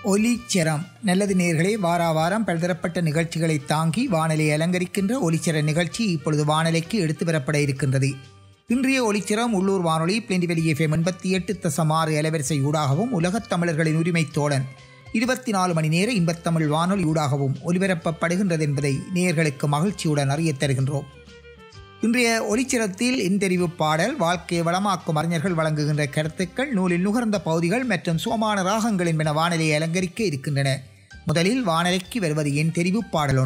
ஒலிச்சரம் நல்லது நேர்களே வாரா வாரம் பலதரப்பட்ட நிகழ்ச்சிகளை தாங்கி வானலை அலங்கரிக்கின்ற ஒலிச்சர நிகழ்ச்சி இப்பொழுது வானலைக்கு எடுத்து வரப்பட இருக்கின்றது இன்றைய ஒலிச்சரம் உள்ளூர் வானொலி பிளெண்டிவெளி எஃப்எம் எண்பத்தி எட்டு தசம் ஆறு அலைவரிசை ஊடாகவும் உலகத் தமிழர்களின் உரிமை தோழன் இருபத்தி நாலு மணி நேர இன்பத்தமிழ் வானொலி ஊடாகவும் ஒலிபரப்பப்படுகின்றது என்பதை நேயர்களுக்கு மகிழ்ச்சியுடன் அறியத் தருகின்றோம் இன்றைய ஒலிச்சிரத்தில் இன்தெரிவு பாடல் வாழ்க்கையை வளமாக்கும் அறிஞர்கள் வழங்குகின்ற கருத்துக்கள் நூலில் நுகர்ந்த பகுதிகள் மற்றும் சோமான ராகங்கள் என்பன வானிலையை அலங்கரிக்க இருக்கின்றன முதலில் வானிலைக்கு வருவது என் தெரிவு பாடல் ஒன்று